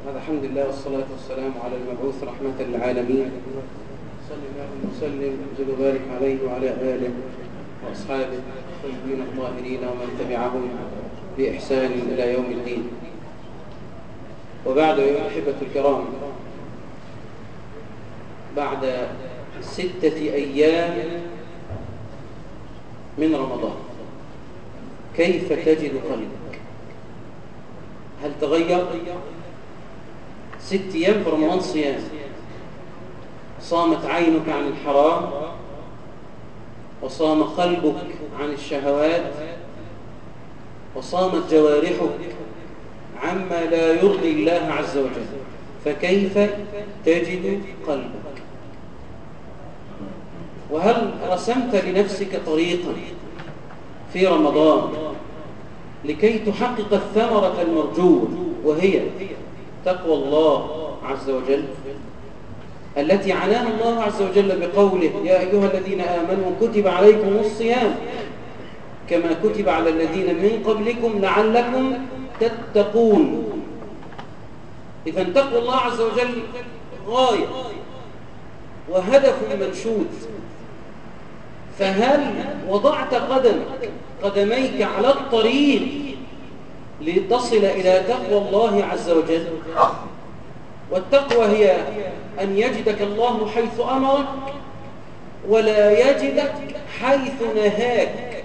هذا الحمد لله والصلاة والسلام على المبعوث رحمة للعالمين صلى الله وسلم وزد وبارك عليه وعلى آله وأصحابه الطيبين الطاهرين ومن تبعهم بإحسان إلى يوم الدين وبعد أيها الأحبة الكرام بعد ستة أيام من رمضان كيف تجد قلبك هل تغير ست أيام في رمضان صيام صامت عينك عن الحرام وصام قلبك عن الشهوات وصامت جوارحك عما لا يرضي الله عز وجل فكيف تجد قلبك وهل رسمت لنفسك طريقا في رمضان لكي تحقق الثمرة المرجوة وهي تقوى الله عز وجل التي عناها الله عز وجل بقوله يا أيها الذين آمنوا كتب عليكم الصيام كما كتب على الذين من قبلكم لعلكم تتقون إذا تقوى الله عز وجل غاية وهدف منشود فهل وضعت قدمك قدميك على الطريق لتصل إلى تقوى الله عز وجل والتقوى هي أن يجدك الله حيث أمرك ولا يجدك حيث نهاك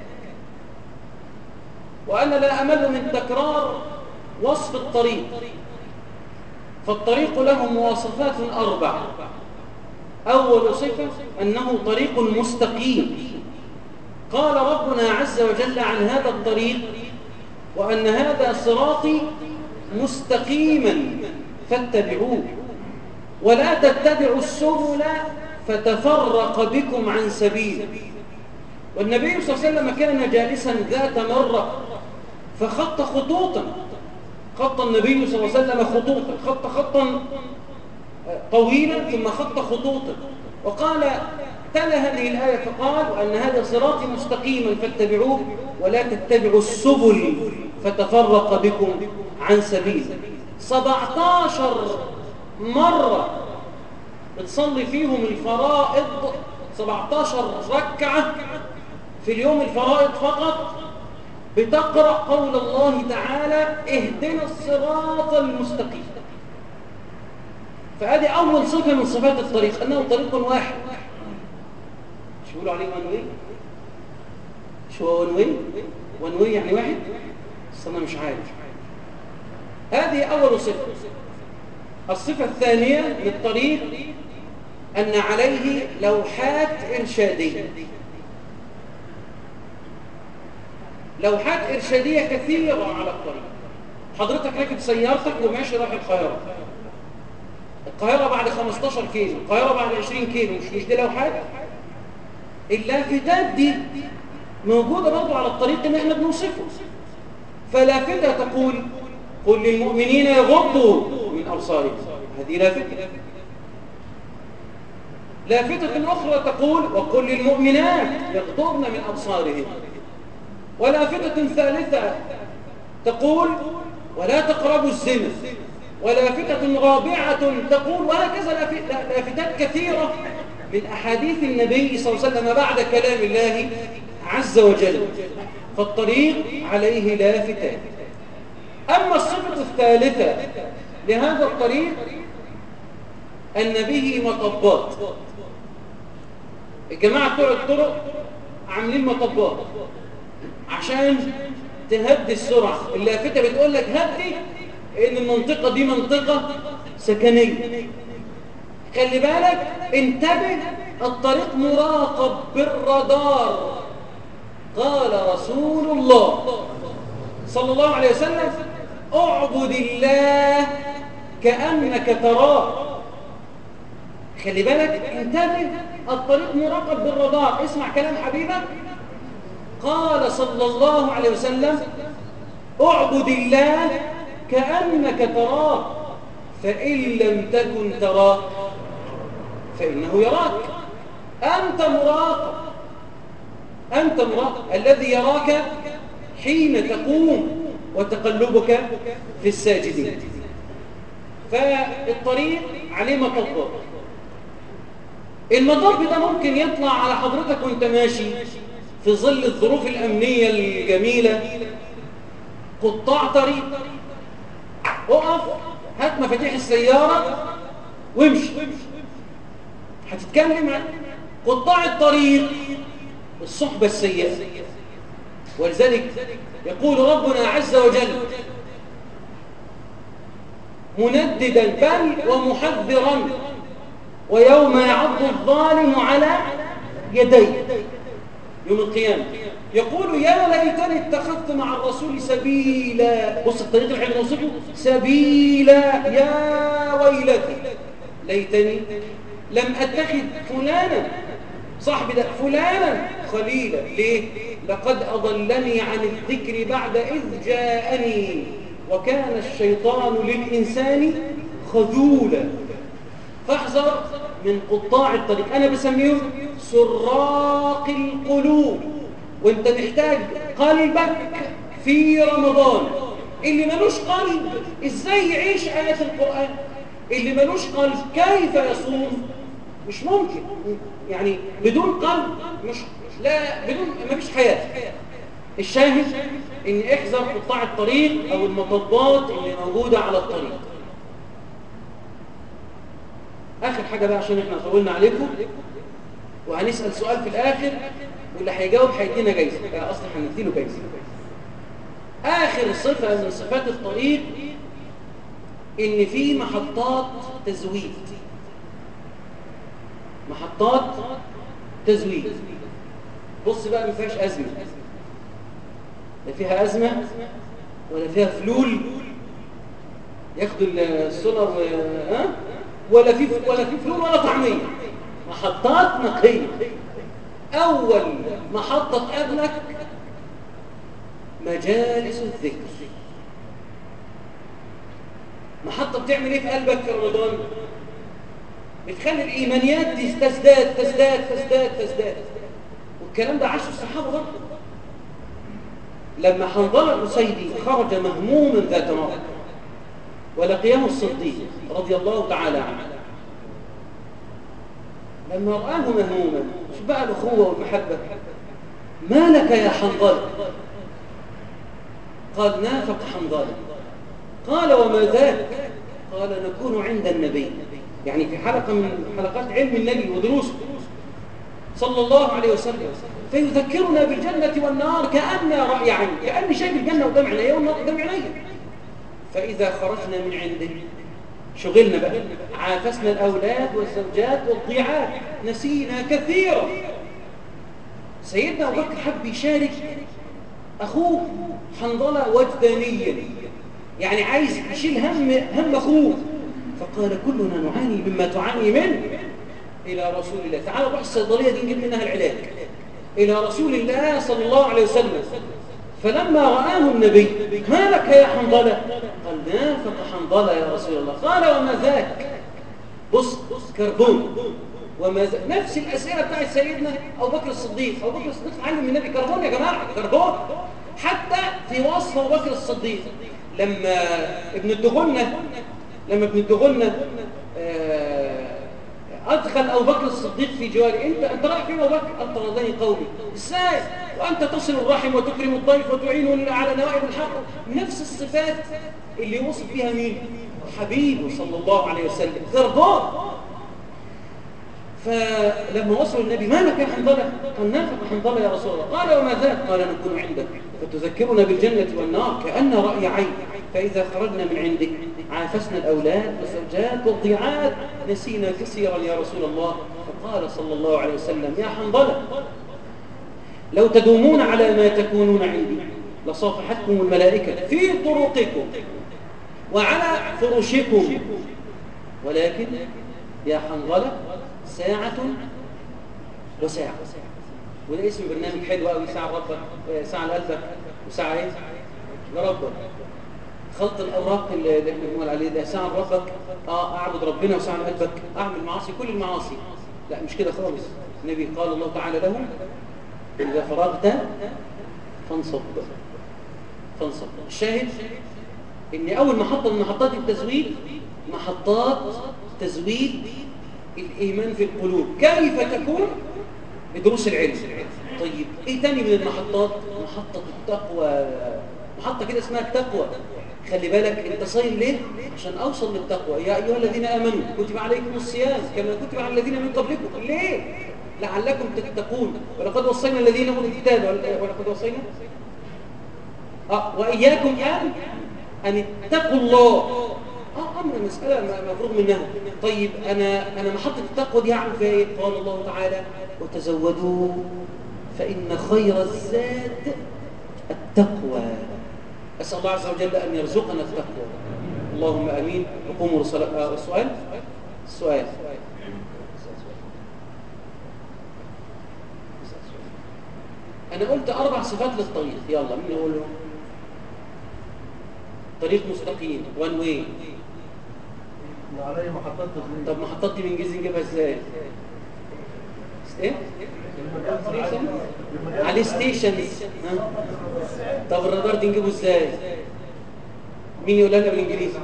وأنا لا أمل من تكرار وصف الطريق فالطريق له مواصفات أربع أول صفة أنه طريق مستقيم قال ربنا عز وجل عن هذا الطريق وأن هذا صراطي مستقيما فاتبعوه ولا تتبعوا السبل فتفرق بكم عن سبيله والنبي صلى الله عليه وسلم كان جالسا ذات مرة فخط خطوطا خط النبي صلى الله عليه وسلم خطوطا خط خطا طويلا ثم خط خطوطا وقال تلا هذه الآية فقال وأن هذا صراطي مستقيما فاتبعوه ولا تتبعوا السبل فتفرق بكم عن سبيل 17 مرة بتصلي فيهم الفرائض 17 ركعة في اليوم الفرائض فقط بتقرأ قول الله تعالى اهدنا الصراط المستقيم فهذه أول صفة من صفات الطريق أنه طريق واحد مش بيقولوا عليه ونوي شو هو ونوي ونوي يعني واحد بس أنا مش عارف هذه أول صفة الصفة الثانية للطريق أن عليه لوحات إرشادية لوحات إرشادية كثيرة على الطريق حضرتك راكب سيارتك وماشي رايح القاهرة القاهرة بعد 15 كيلو القاهرة بعد 20 كيلو مش مش دي لوحات اللافتات دي موجودة برضو على الطريق اللي احنا بنوصفه فلافتة تقول قل للمؤمنين يغضوا من أبصارهم هذه لافتة لافتة أخرى تقول وقل للمؤمنات يغضبن من أبصارهم ولافتة ثالثة تقول ولا تقربوا الزنا ولافتة رابعة تقول وهكذا لافتات كثيرة من أحاديث النبي صلى الله عليه وسلم بعد كلام الله عز وجل فالطريق عليه لافتات أما الصفة الثالثة لهذا الطريق أن به مطبات الجماعة بتوع الطرق عاملين مطبات عشان تهدي السرعة اللافتة بتقول لك هدي ان المنطقة دي منطقة سكنية خلي بالك انتبه الطريق مراقب بالرادار قال رسول الله صلى الله عليه وسلم اعبد الله كأنك تراه خلي بالك انتبه الطريق مراقب بالرادار اسمع كلام حبيبك قال صلى الله عليه وسلم اعبد الله كأنك تراه فإن لم تكن تراه فإنه يراك أنت مراقب أنت مراقب الذي يراك حين تقوم وتقلبك في الساجدين فالطريق عليه مطبات المطب ده ممكن يطلع على حضرتك وانت ماشي في ظل الظروف الأمنية الجميلة قطاع طريق اقف هات مفاتيح السيارة وامشي هتتكلم عن قطاع الطريق الصحبة السيئة ولذلك يقول ربنا عز وجل منددا بل ومحذرا ويوم يعض الظالم على يديه يوم القيامة يقول يا ليتني اتخذت مع الرسول سبيلا بص الطريق اللي احنا بنوصفه سبيلا يا ويلتي ليتني لم اتخذ فلانا صاحبي ده فلانا خليلا ليه لقد اضلني عن الذكر بعد اذ جاءني وكان الشيطان للانسان خذولا فاحذر من قطاع الطريق انا بسميهم سراق القلوب وانت محتاج قلبك في رمضان اللي ملوش قلب ازاي يعيش آيات القرآن اللي ملوش قلب كيف يصوم مش ممكن يعني بدون قلب مش لا بدون ما فيش حياة الشاهد ان احذر قطاع الطريق او المطبات اللي موجودة على الطريق اخر حاجة بقى عشان احنا طولنا عليكم وهنسأل سؤال في الاخر واللي هيجاوب هيدينا جايزة اصلا هنديله جايزة اخر صفة من صفات الطريق ان في محطات تزويد محطات تزويد بص بقى ما فيهاش ازمه لا فيها ازمه ولا فيها فلول ياخدوا السولر ها ولا في ولا في فلول ولا طعميه محطات نقيه اول محطه تقابلك مجالس الذكر محطة بتعمل ايه في قلبك في رمضان بتخلي الايمانيات دي تزداد تزداد تزداد تزداد والكلام ده عاشه الصحابة برضه لما حنظله الأسيدي خرج مهموما ذات مرة ولقيه الصديق رضي الله تعالى عنه لما رآه مهموما شو بقى الأخوة والمحبة ما لك يا حنظله قال نافق حنظله قال وما ذاك قال نكون عند النبي يعني في حلقة من حلقات علم النبي ودروسه صلى الله عليه وسلم فيذكرنا بالجنة والنار كأن رأي عين كأن شايف الجنة قدام عيني والنار قدام عيني فإذا خرجنا من عنده شغلنا بقى عافسنا الأولاد والزوجات والضيعات نسينا كثيرا سيدنا أبو بكر حب يشارك أخوه حنظلة وجدانيا يعني عايز يشيل هم هم أخوه فقال كلنا نعاني مما تعاني منه إلى رسول الله تعالى روح الصيدلية دي نجيب منها العلاج إلى رسول الله صلى الله عليه وسلم فلما رآه النبي ما لك يا حنظلة قال نافق حنظلة يا رسول الله قال وما ذاك بص كربون وما ذاك نفس الأسئلة بتاعت سيدنا أبو بكر الصديق أبو بكر الصديق علم من النبي كربون يا جماعة كربون حتى في وصف أبو بكر الصديق لما ابن الدغنة لما ابن الدغنة أدخل أبو بكر الصديق في جواري أنت أنت رايح فين أبو بكر؟ أنت رضاني قومي إزاي؟ وأنت تصل الرحم وتكرم الضيف وتعين على نوائب الحق نفس الصفات اللي وصف بها مين؟ حبيبه صلى الله عليه وسلم غربان فلما وصلوا النبي ما لك يا حنظلة قال نافق حنظلة يا رسول الله قال وما ذاك قال نكون عندك فتذكرنا بالجنة والنار كأن رأي عين فإذا خرجنا من عندك عافسنا الأولاد والزوجات والضيعات نسينا كثيرا يا رسول الله فقال صلى الله عليه وسلم يا حنظلة لو تدومون على ما تكونون عندي لصافحتكم الملائكة في طرقكم وعلى فرشكم ولكن يا حنظلة ساعة وساعة وده اسم برنامج حلو قوي ساعة ربك ساعة لقلبك وساعة ايه لربك خلط الاوراق اللي احنا بنقول عليه ده ساعة ربك اه اعبد ربنا وساعة قلبك اعمل معاصي كل المعاصي لا مش كده خالص النبي قال الله تعالى له اذا فرغت فانصب فانصب الشاهد ان اول محطة من محطات التزويد محطات تزويد الإيمان في القلوب كيف تكون بدروس العلم طيب ايه تاني من المحطات محطة التقوى محطة كده اسمها التقوى خلي بالك انت صايم ليه عشان اوصل للتقوى يا ايها الذين امنوا كتب عليكم الصيام كما كتب على الذين من قبلكم ليه لعلكم تتقون ولقد وصينا الذين اوتوا الكتاب ولقد وصينا اه واياكم ان ان اتقوا الله اه امر مساله مفروغ منها طيب انا انا محطه التقوى دي هعمل فيها ايه قال الله تعالى وتزودوا فان خير الزاد التقوى اسال الله عز وجل ان يرزقنا التقوى اللهم امين وقوموا للصلاه السؤال السؤال انا قلت اربع صفات للطريق يلا مين يقول له طريق مستقيم وان واي عليه محطات تظليم طب محطات دي بالانجليزي نجيبها ازاي ايه عليه ستيشنز ها؟ طب الرادار دي نجيبه ازاي مين يقول لنا بالانجليزي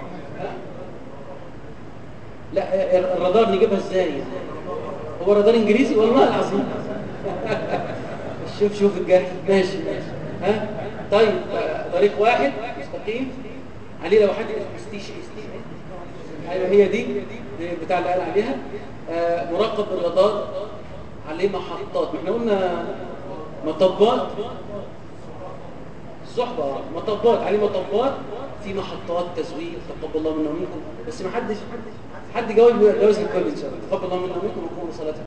لا الرادار نجيبها ازاي هو رادار انجليزي والله العظيم شوف شوف الجاي ماشي ماشي ها طيب طريق واحد مستقيم عليه لو حد ستيشن ايوه هي دي بتاع اللي قال عليها آه مراقب الرادار عليه محطات ما احنا قلنا مطبات الصحبة اه مطبات عليه مطبات في محطات تزوير تقبل الله منا ومنكم بس ما حدش حد جاوب جواز الكل ان شاء الله تقبل الله منا ومنكم وقوموا صلاه